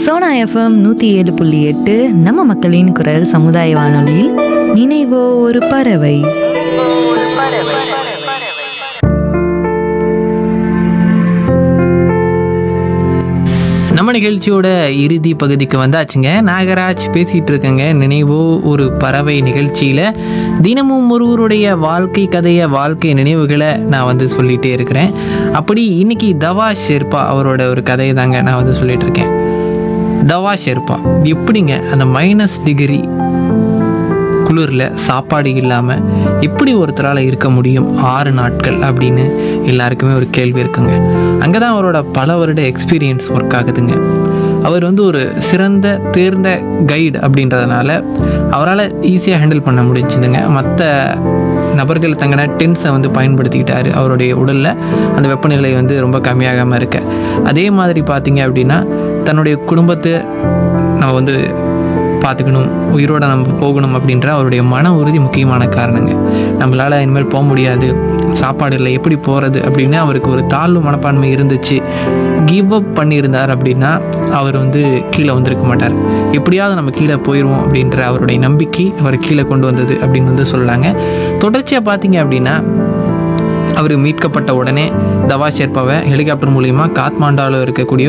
Sona FM நூற்றி ஏழு புள்ளி எட்டு நம்ம மக்களின் குரல் சமுதாய வானொலியில் நினைவோ ஒரு பறவை நம்ம நிகழ்ச்சியோட இறுதி பகுதிக்கு வந்தாச்சுங்க நாகராஜ் பேசிகிட்டு இருக்கேங்க நினைவோ ஒரு பறவை நிகழ்ச்சியில் தினமும் ஒருவருடைய வாழ்க்கை கதையை வாழ்க்கை நினைவுகளை நான் வந்து சொல்லிகிட்டே இருக்கிறேன் அப்படி இன்னைக்கு தவா ஷெர்பா அவரோட ஒரு கதையை தாங்க நான் வந்து சொல்லிட்டு இருக்கேன் தவா ஷெர்பா எப்படிங்க அந்த மைனஸ் டிகிரி குளிரில் சாப்பாடு இல்லாமல் எப்படி ஒருத்தரால் இருக்க முடியும் ஆறு நாட்கள் அப்படின்னு எல்லாருக்குமே ஒரு கேள்வி இருக்குங்க அங்கே தான் அவரோட பல வருட எக்ஸ்பீரியன்ஸ் ஒர்க் ஆகுதுங்க அவர் வந்து ஒரு சிறந்த தேர்ந்த கைடு அப்படின்றதுனால அவரால் ஈஸியாக ஹேண்டில் பண்ண முடிஞ்சுதுங்க மற்ற நபர்கள் தங்கின டென்ஸை வந்து பயன்படுத்திக்கிட்டாரு அவருடைய உடலில் அந்த வெப்பநிலை வந்து ரொம்ப கம்மியாகாமல் இருக்க அதே மாதிரி பார்த்தீங்க அப்படின்னா தன்னுடைய குடும்பத்தை நம்ம வந்து பார்த்துக்கணும் உயிரோட நம்ம போகணும் அப்படின்ற அவருடைய மன உறுதி முக்கியமான காரணங்க நம்மளால் இனிமேல் போக முடியாது சாப்பாடு இல்லை எப்படி போகிறது அப்படின்னு அவருக்கு ஒரு தாழ்வு மனப்பான்மை இருந்துச்சு கிவ் அப் பண்ணியிருந்தார் அப்படின்னா அவர் வந்து கீழே வந்திருக்க மாட்டார் எப்படியாவது நம்ம கீழே போயிடுவோம் அப்படின்ற அவருடைய நம்பிக்கை அவர் கீழே கொண்டு வந்தது அப்படின்னு வந்து சொல்லலாங்க தொடர்ச்சியாக பார்த்தீங்க அப்படின்னா அவர் மீட்கப்பட்ட உடனே தவா ஷெர்பாவை ஹெலிகாப்டர் மூலிமா காத்மாண்டாவில் இருக்கக்கூடிய